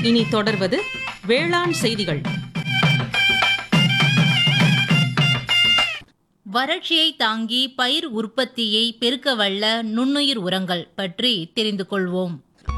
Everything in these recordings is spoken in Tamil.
இனி தொடர்வது வேளாண் செய்திகள் வறட்சியை தாங்கி பயிர் உற்பத்தியை பெருக்க வல்ல நுண்ணுயிர் உரங்கள் பற்றி தெரிந்து கொள்வோம்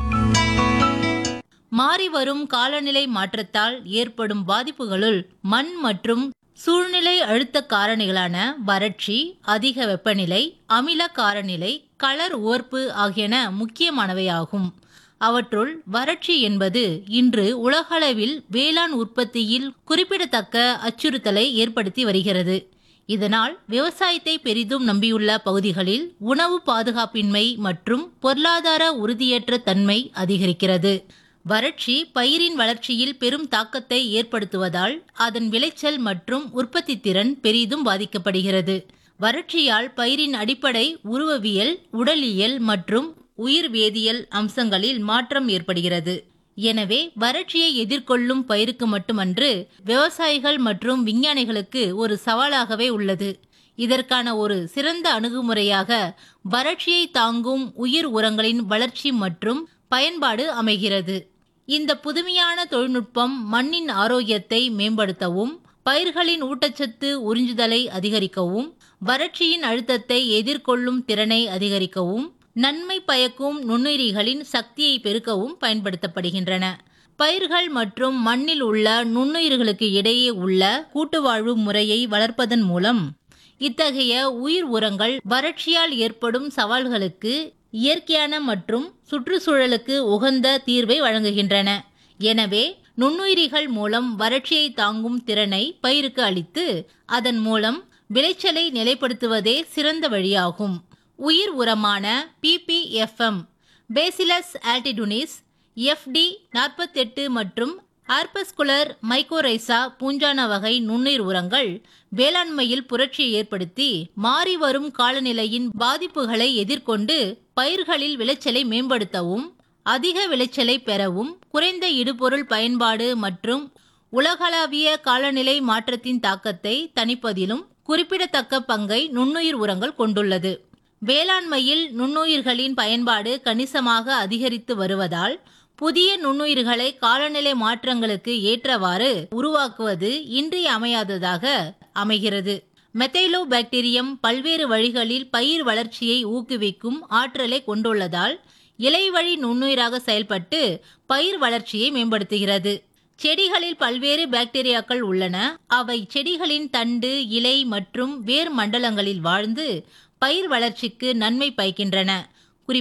மாறிவரும் காலநிலை மாற்றத்தால் ஏற்படும் பாதிப்புகளுள் மண் மற்றும் சூழ்நிலை அழுத்த காரணிகளான வறட்சி அதிக வெப்பநிலை அமில காரநிலை களர் உவர்ப்பு ஆகியன முக்கியமானவையாகும் அவற்றுள் வறட்சி என்பது இன்று உலகளவில் வேளாண் உற்பத்தியில் குறிப்பிடத்தக்க அச்சுறுத்தலை ஏற்படுத்தி வருகிறது இதனால் விவசாயத்தை பெரிதும் நம்பியுள்ள பகுதிகளில் உணவு பாதுகாப்பின்மை மற்றும் பொருளாதார உறுதியற்ற தன்மை அதிகரிக்கிறது வறட்சி பயிரின் வளர்ச்சியில் பெரும் தாக்கத்தை ஏற்படுத்துவதால் அதன் விளைச்சல் மற்றும் உற்பத்தி திறன் பெரிதும் பாதிக்கப்படுகிறது வறட்சியால் பயிரின் அடிப்படை உருவவியல் உடலியல் மற்றும் உயிர் வேதியியல் அம்சங்களில் மாற்றம் ஏற்படுகிறது எனவே வறட்சியை எதிர்கொள்ளும் பயிருக்கு மட்டுமன்று விவசாயிகள் மற்றும் விஞ்ஞானிகளுக்கு ஒரு சவாலாகவே உள்ளது இதற்கான ஒரு சிறந்த அணுகுமுறையாக வறட்சியை தாங்கும் உயிர் உரங்களின் வளர்ச்சி மற்றும் பயன்பாடு அமைகிறது இந்த புதுமையான தொழில்நுட்பம் மண்ணின் ஆரோக்கியத்தை மேம்படுத்தவும் பயிர்களின் ஊட்டச்சத்து உறிஞ்சுதலை அதிகரிக்கவும் வறட்சியின் அழுத்தத்தை எதிர்கொள்ளும் திறனை அதிகரிக்கவும் நன்மை பயக்கும் நுண்ணுயிரிகளின் சக்தியை பெருக்கவும் பயன்படுத்தப்படுகின்றன பயிர்கள் மற்றும் மண்ணில் உள்ள நுண்ணுயிர்களுக்கு இடையே உள்ள கூட்டுவாழ்வு முறையை வளர்ப்பதன் மூலம் இத்தகைய உயிர் உரங்கள் வறட்சியால் ஏற்படும் சவால்களுக்கு இயற்கையான மற்றும் சுற்றுச்சூழலுக்கு உகந்த தீர்வை வழங்குகின்றன எனவே நுண்ணுயிரிகள் மூலம் வறட்சியை தாங்கும் திறனை பயிருக்கு அளித்து அதன் மூலம் விளைச்சலை நிலைப்படுத்துவதே சிறந்த வழியாகும் உயிர் உரமான பிபிஎஃப்எம் பேசிலஸ் ஆல்டிடுனிஸ் எஃப்டி நாற்பத்தெட்டு மற்றும் ஆர்பஸ்குலர் மைக்கோரைசா பூஞ்சான வகை நுண்ணுயிர் உரங்கள் வேளாண்மையில் புரட்சியை ஏற்படுத்தி மாறி வரும் காலநிலையின் பாதிப்புகளை எதிர்கொண்டு பயிர்களில் விளைச்சலை மேம்படுத்தவும் அதிக விளைச்சலை பெறவும் குறைந்த இடுபொருள் பயன்பாடு மற்றும் உலகளாவிய காலநிலை மாற்றத்தின் தாக்கத்தை தணிப்பதிலும் குறிப்பிடத்தக்க பங்கை நுண்ணுயிர் உரங்கள் கொண்டுள்ளது வேளாண்மையில் நுண்ணுயிர்களின் பயன்பாடு கணிசமாக அதிகரித்து வருவதால் புதிய நுண்ணுயிர்களை காலநிலை மாற்றங்களுக்கு ஏற்றவாறு உருவாக்குவது இன்றியமையாததாக அமைகிறது மெத்தைலோ பாக்டீரியம் பல்வேறு வழிகளில் பயிர் வளர்ச்சியை ஊக்குவிக்கும் ஆற்றலை கொண்டுள்ளதால் இலைவழி நுண்ணுயிராக செயல்பட்டு பயிர் வளர்ச்சியை மேம்படுத்துகிறது செடிகளில் பல்வேறு பாக்டீரியாக்கள் உள்ளன அவை செடிகளின் தண்டு இலை மற்றும் வேர் மண்டலங்களில் வாழ்ந்து பயிர் வளர்ச்சிக்கு நன்மை பயக்கின்றன